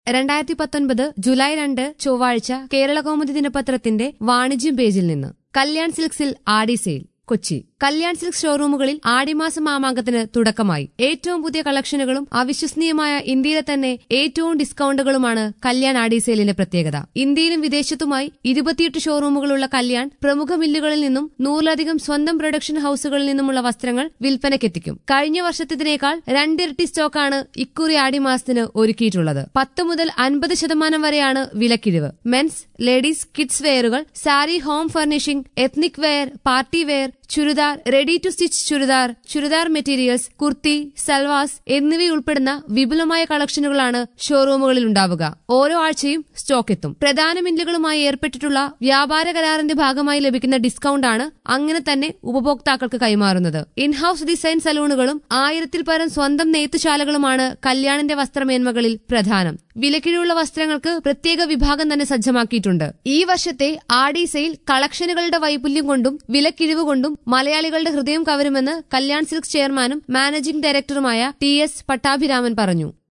രണ്ടായിരത്തി പത്തൊൻപത് ജൂലൈ രണ്ട് ചൊവ്വാഴ്ച കേരള കൗമുദി ദിനപത്രത്തിന്റെ വാണിജ്യം പേജിൽ നിന്ന് കല്യാൺ സിൽക്സിൽ ആടി സെയിൽ കൊച്ചി കല്യാൺ സിൽക്സ് ഷോറൂമുകളിൽ ആടിമാസ മാമാങ്കത്തിന് തുടക്കമായി ഏറ്റവും പുതിയ കളക്ഷനുകളും അവിശ്വസനീയമായ ഇന്ത്യയിലെ തന്നെ ഏറ്റവും ഡിസ്കൌണ്ടുകളുമാണ് കല്യാൺ ആടി സെയിലിന്റെ പ്രത്യേകത ഇന്ത്യയിലും വിദേശത്തുമായി ഇരുപത്തിയെട്ട് ഷോറൂമുകളുള്ള കല്യാൺ പ്രമുഖ മില്ലുകളിൽ നിന്നും നൂറിലധികം സ്വന്തം പ്രൊഡക്ഷൻ ഹൌസുകളിൽ നിന്നുമുള്ള വസ്ത്രങ്ങൾ വിൽപ്പനയ്ക്കെത്തിക്കും കഴിഞ്ഞ വർഷത്തിനേക്കാൾ രണ്ടിരട്ടി സ്റ്റോക്കാണ് ഇക്കുറി ആടിമാസത്തിന് ഒരുക്കിയിട്ടുള്ളത് പത്ത് മുതൽ അൻപത് ശതമാനം വരെയാണ് വിലക്കിഴിവ് മെൻസ് ലേഡീസ് കിഡ്സ് വെയറുകൾ sari home furnishing ethnic wear party wear churidar ready to stitch churidar churidar materials kurti salwars എന്നിവയുൾപ്പെടുന്ന വിപുലമായ കളക്ഷനുകളാണ് ഷോറൂമുകളിൽ ഉണ്ടാവുക ഓരോ ആഴ്ചയും സ്റ്റോക്ക് എത്തും പ്രധാന മില്ലുകളുമായി ഏർപ്പെട്ടിട്ടുള്ള വ്യാപാര കരാറിന്റെ ഭാഗമായി ലഭിക്കുന്ന ഡിസ്കൌണ്ടാണ് അങ്ങനെ തന്നെ ഉപഭോക്താക്കൾക്ക് കൈമാറുന്നത് ഇൻഹൌസ് ഡിസൈൻ സലൂണുകളും ആയിരത്തിൽ പരം സ്വന്തം നെയ്ത്തുശാലകളുമാണ് കല്യാണിന്റെ വസ്ത്രമേന്മകളിൽ പ്രധാനം വിലക്കിഴിവുള്ള വസ്ത്രങ്ങൾക്ക് പ്രത്യേക വിഭാഗം തന്നെ സജ്ജമാക്കിയിട്ടുണ്ട് ഈ വർഷത്തെ ആഡി സെയിൽ കളക്ഷനുകളുടെ വൈപുല്യം കൊണ്ടും വിലക്കിഴിവ് കൊണ്ടും മലയാളികളുടെ ഹൃദയം കവരുമെന്ന് കല്യാൺ സിൽക്സ് ചെയർമാനും മാനേജിംഗ് ഡയറക്ടറുമായ ടി എസ് പട്ടാഭിരാമൻ പറഞ്ഞു